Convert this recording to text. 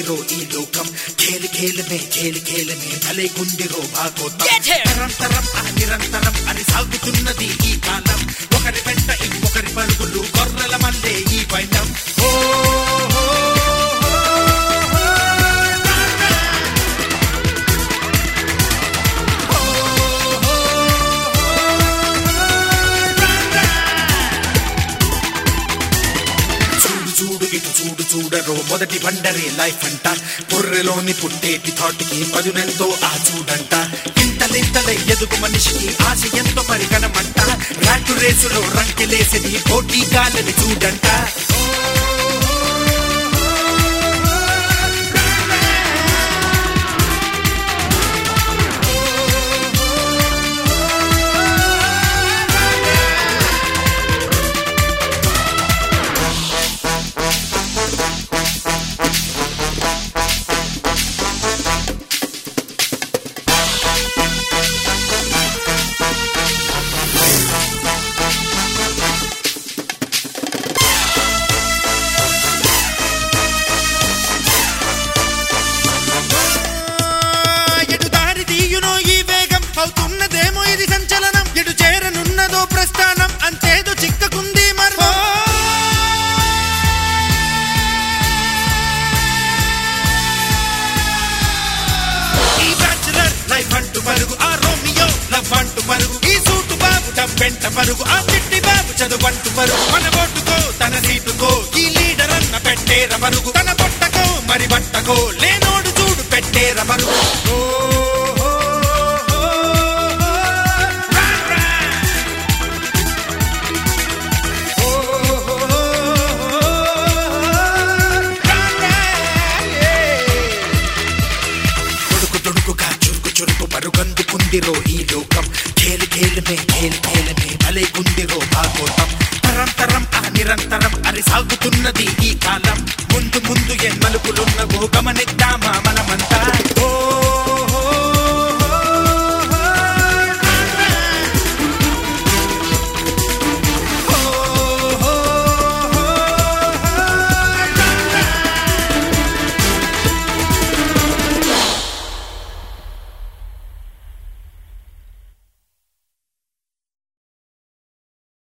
గుండిరో ఈ లోకం ఖేలి ఖేలమే ఖేలి ఖేలమే భలే గుండిరో భాగోతం Get him! నిరంతరం ఆ నిరంతరం అని సాగుతున్నది ఈ కాలం ఒకరి వెంట ఇంకొకరి పరుగులు గొర్రెల మల్లే ఈ బయటం ఓ ఓ, చూడు చూడు ఇటు చూడు చూడరో మొదటి బండరే లైఫ్ అంట బుర్రెలోని పుట్టేటి థాట్కి పదునెంతో ఆ చూడంట ఇంతలింతల ఎదుగు మనిషికి ఆశ ఎంతో మరి కనమంట రాటు రేసులో రంకెలేసేది పోటీ గాలని చూడంట ఎటు దారి తీయునో ఈ వేగం అవుతున్నదేమో ఇది సంచలనం ఎటు చేరనున్నదో ప్రస్థానం అంతేదో చిక్కకుంది మర్మం ఈ బ్యాచులర్ లైఫ్ అంటూ పరుగు ఆ రోమియో లవ్ అంటూ పరుగు ఈ సూటు బాబు డబ్బెంట పరుగు ఆ చిట్టి బాబు చదువంటూ పరుగు మన ఓటుకో తన సీటుకో ఈ లీడర్ అన్న పెట్టేర పరుగు తన పొట్టకో మరి బట్టకో లేనోడు చూడు పెట్టేర పరుగు ఓ, ఓ, ఓ, ఓ, రా, రా. ఓ, ఓ, ఓ, రా, రా, ఏ. తొడుకు తొడుకుగా చురుకు చురుకు పరుగందుకుందిరో ఈ లోకం ఖేలి ఖేలమే ఖేలి ఖేలమే భలే గుందిరో భాగోతం తరం తరం ఆ నిరంతరం అని సాగుతున్నది ఈ కాలం ముందు ముందు ఎన్ మలుపులున్నవో గమనిద్దామా మనమంతా ఓ